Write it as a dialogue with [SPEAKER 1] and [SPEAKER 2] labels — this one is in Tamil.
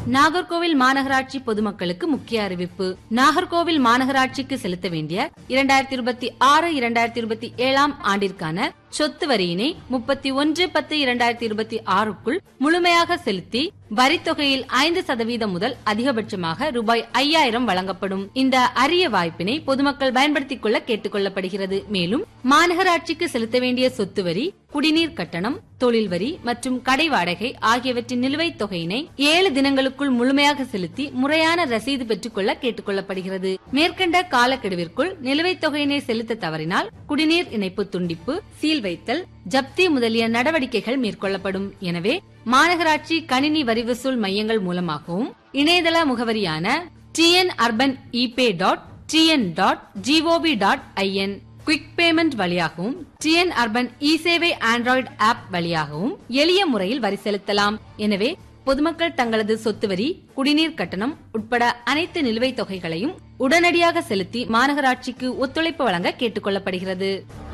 [SPEAKER 1] நாகர்கோவில் மாநகராட்சி பொதுமக்களுக்கு முக்கிய அறிவிப்பு நாகர்கோவில் மாநகராட்சிக்கு செலுத்த வேண்டிய இரண்டாயிரத்தி இருபத்தி ஆறு இரண்டாயிரத்தி இருபத்தி ஏழாம் ஆண்டிற்கான சொத்து வரியினை முப்பத்தி ஒன்று பத்து இரண்டாயிரத்தி இருபத்தி ஆறுக்குள் முழுமையாக செலுத்தி வரித்தொகையில் ஐந்து சதவீதம் முதல் அதிகபட்சமாக ரூபாய் ஐயாயிரம் வழங்கப்படும் இந்த அரிய வாய்ப்பினை பொதுமக்கள் பயன்படுத்திக் கொள்ள கேட்டுக் கொள்ளப்படுகிறது மேலும் மாநகராட்சிக்கு செலுத்த வேண்டிய சொத்து வரி குடிநீர் கட்டணம் தொழில் வரி மற்றும் கடை வாடகை ஆகியவற்றின் நிலுவைத் தொகையினை ஏழு தினங்களுக்குள் முழுமையாக செலுத்தி முறையான ரசீது பெற்றுக் கொள்ள கேட்டுக் கொள்ளப்படுகிறது மேற்கண்ட காலக்கெடுவிற்குள் நிலுவைத் தொகையினை செலுத்த தவறினால் குடிநீர் இணைப்பு துண்டிப்பு சீல் வைத்தல் ஜப்தி முதலிய நடவடிக்கைகள் மேற்கொள்ளப்படும் எனவே மாநகராட்சி கணினி வரி வசூல் மையங்கள் மூலமாகவும் இணையதள முகவரியான TN urban epay dot TN dot GOV dot IN quick payment வழியாகவும் டிஎன் அர்பன் இ சேவை ஆண்ட்ராய்டு ஆப் வழியாகவும் எளிய முறையில் வரி செலுத்தலாம் எனவே பொதுமக்கள் தங்களது சொத்து வரி குடிநீர் கட்டணம் உட்பட அனைத்து நிலுவைத் தொகைகளையும் உடனடியாக செலுத்தி மாநகராட்சிக்கு ஒத்துழைப்பு வழங்க கேட்டுக் கொள்ளப்படுகிறது